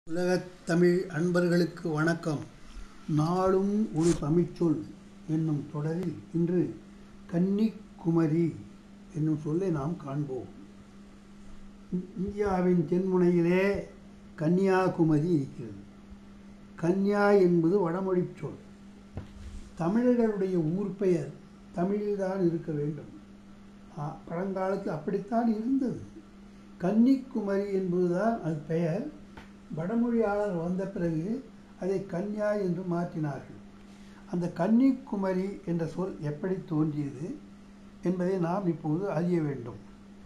உலகத் தமிழ் அன்பர்களுக்கு வணக்கம் நாளும் ஒரு தமிழ்ச்சொல் என்னும் தொடரில் இன்று கன்னிக்குமரி என்னும் சொல்லை நாம் காண்போம் இ- இந்தியாவின் தென்முனையிலே கன்னியாகுமரி இருக்கிறது கன்யா என்பது வடமொழிச் சொல் தமிழர்களுடைய ஊர் பெயர் தமிழில்தான் இருக்க வேண்டும் ஆ, பழங்காலத்தில் அப்படித்தான் இருந்தது கன்னிக்குமரி என்பதுதான் அது பெயர் வடமொழியாளர் வந்த பிறகு அதை கன்யா என்று மாற்றினார்கள் அந்த கன்னிக்குமரி என்ற சொல் எப்படி தோன்றியது என்பதை நாம் இப்போது அறிய வேண்டும்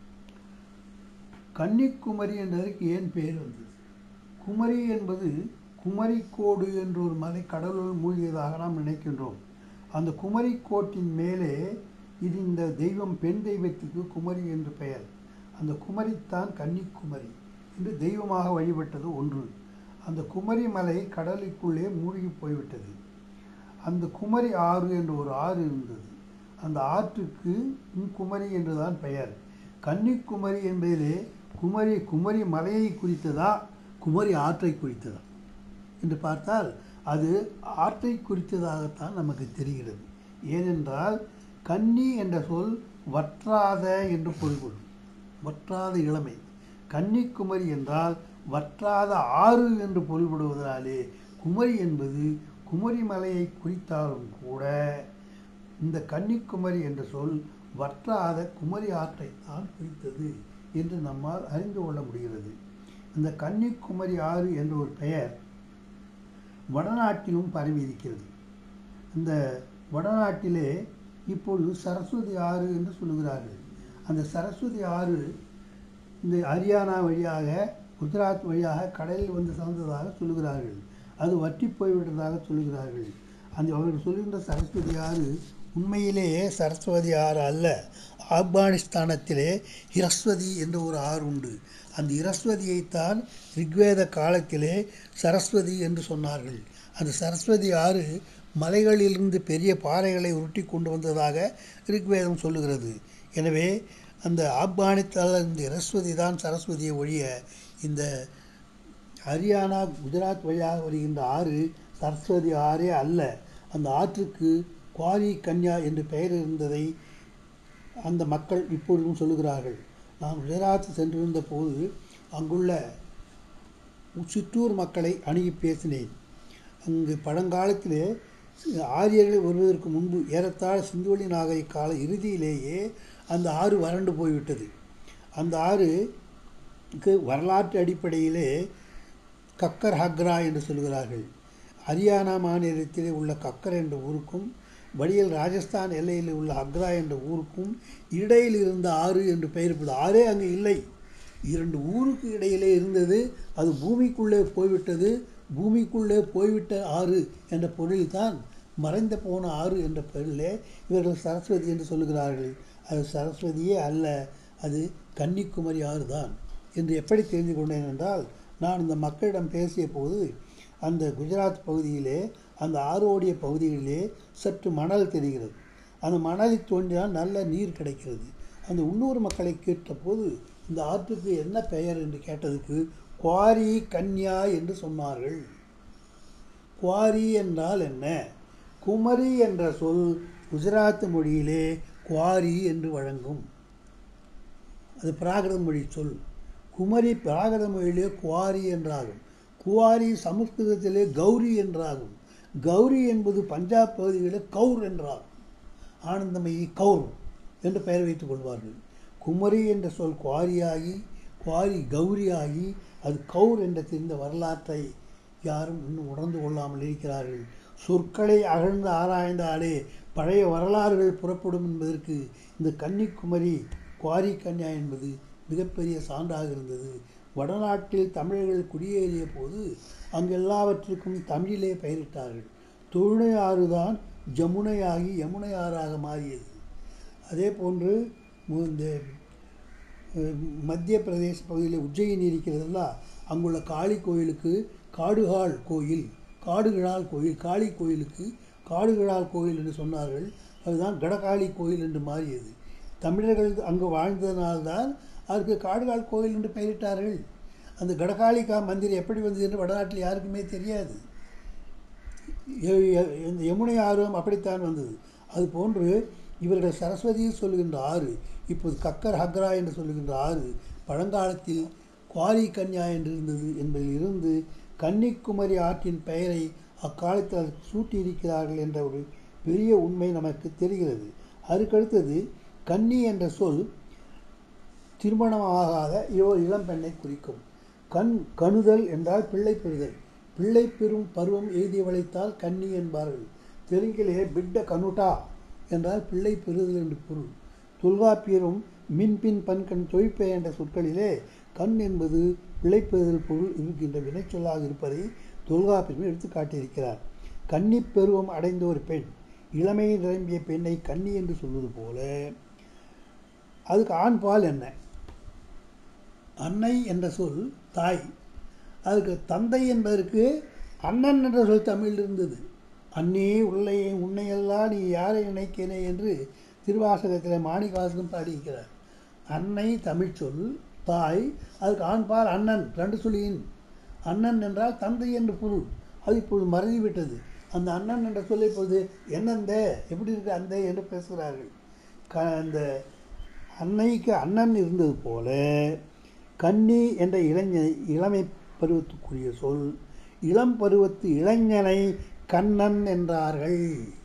கன்னிக்குமரி என்றதற்கு ஏன் பெயர் வந்தது குமரி என்பது குமரிக்கோடு என்ற ஒரு மலை கடலுள் மூழ்கியதாக நாம் நினைக்கின்றோம் அந்த குமரிக்கோட்டின் மேலே இது இந்த தெய்வம் பெண் தெய்வத்துக்கு குமரி என்று பெயர் அந்த குமரித்தான் கன்னிக்குமரி என்று தெய்வமாக வழிபட்டது ஒன்று அந்த குமரி மலை கடலுக்குள்ளே மூழ்கி போய்விட்டது அந்த குமரி ஆறு என்ற ஒரு ஆறு இருந்தது அந்த ஆற்றுக்கு குமரி என்றுதான் பெயர் கன்னிக்குமரி என்பதிலே குமரி குமரி மலையை குறித்ததா குமரி ஆற்றை குறித்ததா என்று பார்த்தால் அது ஆற்றை குறித்ததாகத்தான் நமக்கு தெரிகிறது ஏனென்றால் கன்னி என்ற சொல் வற்றாத என்று பொருள்படும் வற்றாத இளமை கன்னிக்குமரி என்றால் வற்றாத ஆறு என்று பொருள்படுவதனாலே குமரி என்பது குமரி மலையை குறித்தாலும் கூட இந்த கன்னிக்குமரி என்ற சொல் வற்றாத குமரி ஆற்றை தான் குறித்தது என்று நம்மால் அறிந்து கொள்ள முடிகிறது இந்த கன்னிக்குமரி ஆறு என்ற ஒரு பெயர் வடநாட்டிலும் பரவி இருக்கிறது இந்த வடநாட்டிலே இப்பொழுது சரஸ்வதி ஆறு என்று சொல்லுகிறார்கள் அந்த சரஸ்வதி ஆறு இந்த ஹரியானா வழியாக குஜராத் வழியாக கடலில் வந்து கலந்ததாக சொல்லுகிறார்கள் அது வற்றி போய்விட்டதாக சொல்லுகிறார்கள் அந்த அவர்கள் சொல்லுகின்ற சரஸ்வதி ஆறு உண்மையிலேயே சரஸ்வதி ஆறு அல்ல ஆப்கானிஸ்தானத்திலே இரஸ்வதி என்ற ஒரு ஆறு உண்டு அந்த இரஸ்வதியைத்தான் ரிக்வேத காலத்திலே சரஸ்வதி என்று சொன்னார்கள் அந்த சரஸ்வதி ஆறு மலைகளிலிருந்து பெரிய பாறைகளை உருட்டி கொண்டு வந்ததாக ரிக்வேதம் சொல்லுகிறது எனவே அந்த ஆப்கானிஸ்தானில் இந்த இரஸ்வதி தான் சரஸ்வதியை ஒழிய இந்த ஹரியானா குஜராத் வழியாக வருகின்ற ஆறு சரஸ்வதி ஆறே அல்ல அந்த ஆற்றுக்கு குவாரி கன்யா என்று பெயர் இருந்ததை அந்த மக்கள் இப்பொழுதும் சொல்லுகிறார்கள் நான் குஜராத் சென்றிருந்த போது அங்குள்ள சிற்றூர் மக்களை அணுகி பேசினேன் அங்கு பழங்காலத்திலே ஆரியர்கள் வருவதற்கு முன்பு ஏறத்தாழ சிந்துவெளி நாகரிக கால இறுதியிலேயே அந்த ஆறு வறண்டு போய்விட்டது அந்த ஆறுக்கு வரலாற்று அடிப்படையிலே கக்கர் ஹக்ரா என்று சொல்கிறார்கள் ஹரியானா மாநிலத்திலே உள்ள கக்கர் என்ற ஊருக்கும் வடியில் ராஜஸ்தான் எல்லையில் உள்ள அக்ரா என்ற ஊருக்கும் இடையில் இருந்த ஆறு என்று பெயர்ப்பது ஆறே அங்கு இல்லை இரண்டு ஊருக்கு இடையிலே இருந்தது அது பூமிக்குள்ளே போய்விட்டது பூமிக்குள்ளே போய்விட்ட ஆறு என்ற பொருளில்தான் மறைந்த போன ஆறு என்ற பொருளிலே இவர்கள் சரஸ்வதி என்று சொல்லுகிறார்கள் அது சரஸ்வதியே அல்ல அது கன்னிக்குமரி ஆறு தான் என்று எப்படி தெரிந்து கொண்டேன் என்றால் நான் இந்த மக்களிடம் பேசிய போது அந்த குஜராத் பகுதியிலே அந்த ஆறோடிய பகுதிகளிலே சற்று மணல் தெரிகிறது அந்த மணலை தோண்டினால் நல்ல நீர் கிடைக்கிறது அந்த உள்ளூர் மக்களை கேட்டபோது இந்த ஆற்றுக்கு என்ன பெயர் என்று கேட்டதுக்கு குவாரி கன்யா என்று சொன்னார்கள் குவாரி என்றால் என்ன குமரி என்ற சொல் குஜராத் மொழியிலே குவாரி என்று வழங்கும் அது பிராகிருத மொழி சொல் குமரி பிராகிருத மொழியிலே குவாரி என்றாகும் குவாரி சமஸ்கிருதத்திலே கௌரி என்றாகும் கௌரி என்பது பஞ்சாப் பகுதிகளில் கௌர் என்றாகும் ஆனந்தமயி கௌர் என்று பெயர் வைத்துக் கொள்வார்கள் குமரி என்ற சொல் குவாரியாகி குவாரி கௌரியாகி அது கௌர் என்ற தெரிந்த வரலாற்றை யாரும் இன்னும் உணர்ந்து கொள்ளாமல் இருக்கிறார்கள் சொற்களை அகழ்ந்து ஆராய்ந்தாலே பழைய வரலாறுகள் புறப்படும் என்பதற்கு இந்த கன்னிக்குமரி குவாரி கன்யா என்பது மிகப்பெரிய சான்றாக இருந்தது வடநாட்டில் தமிழர்கள் குடியேறிய போது அங்கு எல்லாவற்றுக்கும் தமிழிலே பெயரிட்டார்கள் தொழுனை ஆறு தான் ஜமுனையாகி யமுனை ஆறாக மாறியது அதே போன்று மு- இந்த அஹ், மத்திய பிரதேச பகுதியில் உஜ்ஜயினி இருக்கிறதல்ல அங்குள்ள காளி கோயிலுக்கு காடுகால் கோயில் காடுகிழால் கோயில் காளி கோயிலுக்கு காடுகிழால் கோயில் என்று சொன்னார்கள் அதுதான் கடகாளி கோயில் என்று மாறியது தமிழர்கள் அங்கு வாழ்ந்ததனால்தான் அதற்கு காடுகால் கோயில் என்று பெயரிட்டார்கள் அந்த கடகாலிகா மந்திரம் எப்படி வந்தது என்று வடநாட்டில் யாருக்குமே தெரியாது எ- எ- இந்த யமுனை ஆறும் அப்படித்தான் வந்தது அது போன்று இவர்கள் சரஸ்வதி சொல்லுகின்ற ஆறு இப்போது கக்கர் ஹக்ரா என்று சொல்லுகின்ற ஆறு பழங்காலத்தில் குவாரி கன்யா என்று இருந்தது என்பதில் இருந்து கன்னிக்குமரி ஆற்றின் பெயரை அக்காலத்தில் அதற்கு சூட்டியிருக்கிறார்கள் என்ற ஒரு பெரிய உண்மை நமக்கு தெரிகிறது அதுக்கடுத்தது கன்னி என்ற சொல் திருமணமாகாத ஒரு இளம்பெண்ணை குறிக்கும் கண் கணுதல் என்றால் பிள்ளை பெறுதல் பிள்ளை பெறும் பருவம் எய்தியவளைத்தால் கன்னி என்பார்கள் தெலுங்கிலே பிட்ட கனுட்டா என்றால் பிள்ளை பெறுதல் என்று பொருள் தொல்காப்பியரும் மின்பின் பன்கண் தொழிற்பை என்ற சொற்களிலே கண் என்பது பிள்ளை பெறுதல் பொருள் இருக்கின்ற வினைச்சொல்லாக இருப்பதை தொல்காப்பியரும் எடுத்து காட்டியிருக்கிறார் கன்னிப் பருவம் அடைந்த ஒரு பெண் இளமை நிரம்பிய பெண்ணை கன்னி என்று சொல்வது போல அதுக்கு ஆண் பால் என்ன அன்னை என்ற சொல் தாய் அதுக்கு தந்தை என்பதற்கு அண்ணன் என்ற சொல் தமிழில் இருந்தது அன்னே உள்ளே உன்னையெல்லாம் நீ யாரை நினைக்கிறே என்று திருவாசகத்தில் மாணிகாசகம் பாடியிருக்கிறார் அன்னை தமிழ் சொல் தாய் அதுக்கு ஆண் பால் அண்ணன் ரெண்டு சொல்லியின் அண்ணன் என்றால் தந்தை என்று பொருள் அது இப்பொழுது மறைந்துவிட்டது அந்த அண்ணன் என்ற சொல்லை இப்பொழுது என்னந்த எப்படி இருக்கு அந்த என்று பேசுகிறார்கள் க அந்த அன்னைக்கு அண்ணன் இருந்தது போல கன்னி என்ற இளைஞனை இளமை பருவத்துக்குரிய சொல் இளம் பருவத்து இளைஞனை கண்ணன் என்றார்கள்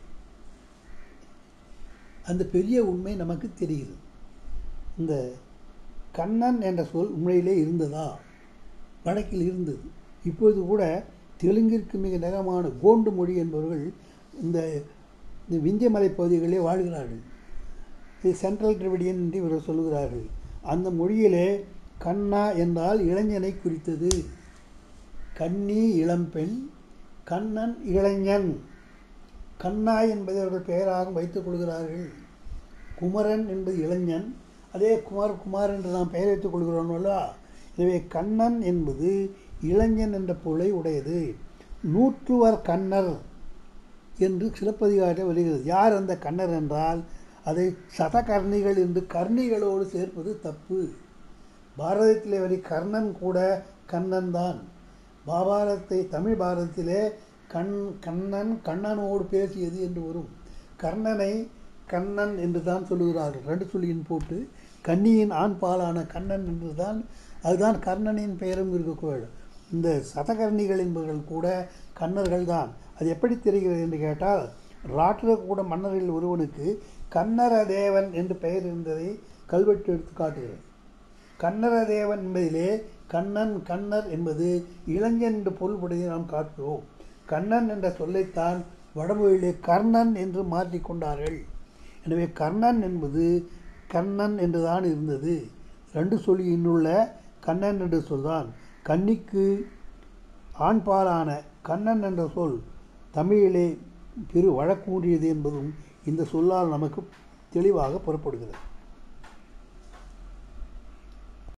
அந்த பெரிய உண்மை நமக்கு தெரிகிறது இந்த கண்ணன் என்ற சொல் உண்மையிலே இருந்ததா வழக்கில் இருந்தது இப்பொழுது கூட தெலுங்கிற்கு மிக நகமான கோண்டு மொழி என்பவர்கள் இந்த இந்த விந்திய மலைப்பகுதிகளிலே வாழ்கிறார்கள் இது சென்ட்ரல் திராவிடியன் என்று இவர்கள் சொல்லுகிறார்கள் அந்த மொழியிலே கண்ணா என்றால் இளைஞனை குறித்தது கன்னி இளம்பெண் கண்ணன் இளைஞன் கண்ணா என்பதை அவர்கள் பெயராக வைத்துக் கொள்கிறார்கள் குமரன் என்பது இளைஞன் அதே குமார் குமார் என்று நாம் பெயர் வைத்துக் கொள்கிறோம் அல்லவா எனவே கண்ணன் என்பது இளைஞன் என்ற பொருளை உடையது நூற்றுவர் கண்ணர் என்று சிலப்பதிகாரத்தில் வருகிறது யார் அந்த கண்ணர் என்றால் அதை சதகர்ணிகள் என்று கர்ணிகளோடு சேர்ப்பது தப்பு பாரதத்திலே வரி கர்ணன் கூட கண்ணன் தான் பாபாரத்தை தமிழ் பாரதத்திலே கண் கண்ணன் கண்ணனோடு பேசியது என்று வரும் கர்ணனை கண்ணன் என்று தான் சொல்லுகிறார்கள் ரெண்டு சொல்லியின் போட்டு கன்னியின் ஆண் பாலான கண்ணன் என்று தான் அதுதான் கர்ணனின் பெயரும் இருக்கக்கூடாது இந்த சதகர்ணிகள் என்பவர்கள் கூட கண்ணர்கள் தான் அது எப்படி தெரிகிறது என்று கேட்டால் ராட்டிரகூட மன்னர்களில் ஒருவனுக்கு கன்னர தேவன் என்று பெயர் இருந்ததை கல்வெட்டு எடுத்து காட்டுகிறது கன்னரதேவன் என்பதிலே கண்ணன் கண்ணர் என்பது இளைஞன் என்று பொருள்படுவதை நாம் காட்டுகிறோம் கண்ணன் என்ற சொல்லைத்தான் வடமொழியிலே கர்ணன் என்று மாற்றிக்கொண்டார்கள் எனவே கர்ணன் என்பது கண்ணன் என்றுதான் இருந்தது ரெண்டு சொல்லியினுள்ள கண்ணன் என்ற சொல்தான் கன்னிக்கு ஆண்பாலான கண்ணன் என்ற சொல் தமிழிலே பெரு வழக்கூறியது என்பதும் இந்த சொல்லால் நமக்கு தெளிவாக புறப்படுகிறது